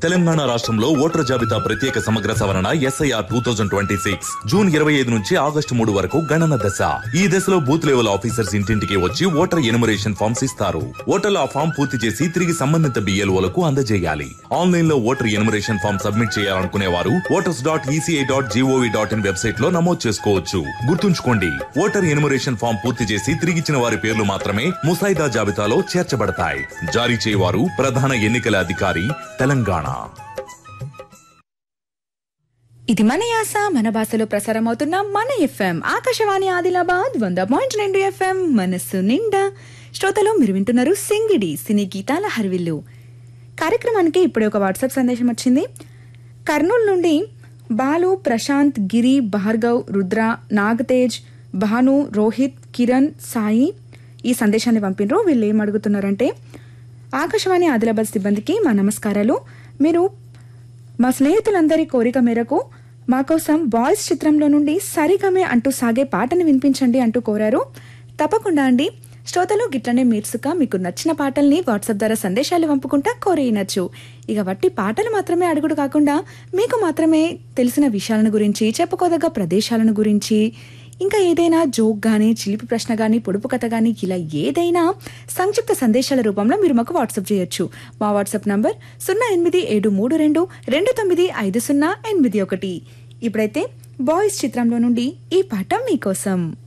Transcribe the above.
తెలంగాణ రాష్ట్రంలో ఓటర్ జాబితా ప్రత్యేక సమగ్ర సవరణ SIR two thousand twenty six June ఇరవై ఐదు నుంచి ఆగస్టు మూడు వరకు గణన దశ ఈ దశలో బూత్ లెవెల్ ఆఫీసర్స్ ఇంటింటికి వచ్చి ఓటర్ ఎనుమరేషన్ ఫామ్స్ ఇస్తారు ఓటర్లు ఆ ఫామ్ పూర్తి చేసి తిరిగి సంబంధిత బిఎల్ఓలకు అందజేయాలి ఆన్లైన్ లో ఓటర్ ఎనుమరేషన్ ఫామ్ సబ్మిట్ చేయాలనుకునే వారు voters dot ECI dot GOV dot in website లో నమోదు చేసుకోవచ్చు గుర్తుంచుకోండి ఓటర్ ఎనుమరేషన్ ఫామ్ పూర్తి చేసి తిరిగిచ్చిన వారి పేర్లు మాత్రమే ముసాయిదా జాబితాలో చేర్చబడతాయి జారీ చేయవారు ప్రధాన ఎన్నికల అధికారి తెలంగాణ ఇది మన యాస మన భాషలో ప్రసారం అవుతున్న మన ఎఫ్ఎం ఆకాశవాణి ఆదిలాబాద్ వంద పాయింట్ రెండు ఎఫ్ఎం మనస్సు నిండా శ్రోతలు మీరు వింటున్నారు సింగిడి సినీ గీతాల హరివిల్లు కార్యక్రమానికి ఇప్పుడే ఒక వాట్సాప్ సందేశం వచ్చింది కర్నూలు నుండి బాలు ప్రశాంత్ గిరి భార్గవ్ రుద్ర నాగతేజ్ భాను రోహిత్ కిరణ్ సాయి ఈ సందేశాన్ని పంపినరు వీళ్ళు ఏం అడుగుతున్నారంటే ఆకాశవాణి ఆదిలాబాద్ సిబ్బందికి మా నమస్కారాలు మీరు మా స్నేహితులందరి కోరిక మేరకు మా కోసం బాయ్స్ చిత్రంలో నుండి సరిగమే అంటూ సాగే పాటని వినిపించండి అంటూ కోరారు తప్పకుండా అండి శ్రోతలు గిట్లనే మీర్సుక మీకు నచ్చిన పాటల్ని వాట్సాప్ ద్వారా సందేశాలు పంపుకుంటా కోరేయనచ్చు ఇక వట్టి పాటలు మాత్రమే అడుగుడు కాకుండా మీకు మాత్రమే తెలిసిన విషయాలను గురించి చెప్పుకోదగ్గ ప్రదేశాలను గురించి ఇంకా ఏదైనా జోక్ గానీ చిలిపి ప్రశ్న గానీ పొడుపు కథ గానీ ఇలా ఏదైనా సంక్షిప్త సందేశాల రూపంలో మీరు మాకు వాట్సాప్ చేయొచ్చు మా వాట్సాప్ నంబర్ సున్నా ఎనిమిది ఏడు మూడు రెండు రెండు తొమ్మిది ఐదు సున్నా ఎనిమిది ఒకటి ఇప్పుడైతే బాయ్స్ చిత్రంలో నుండి ఈ పాట మీకోసం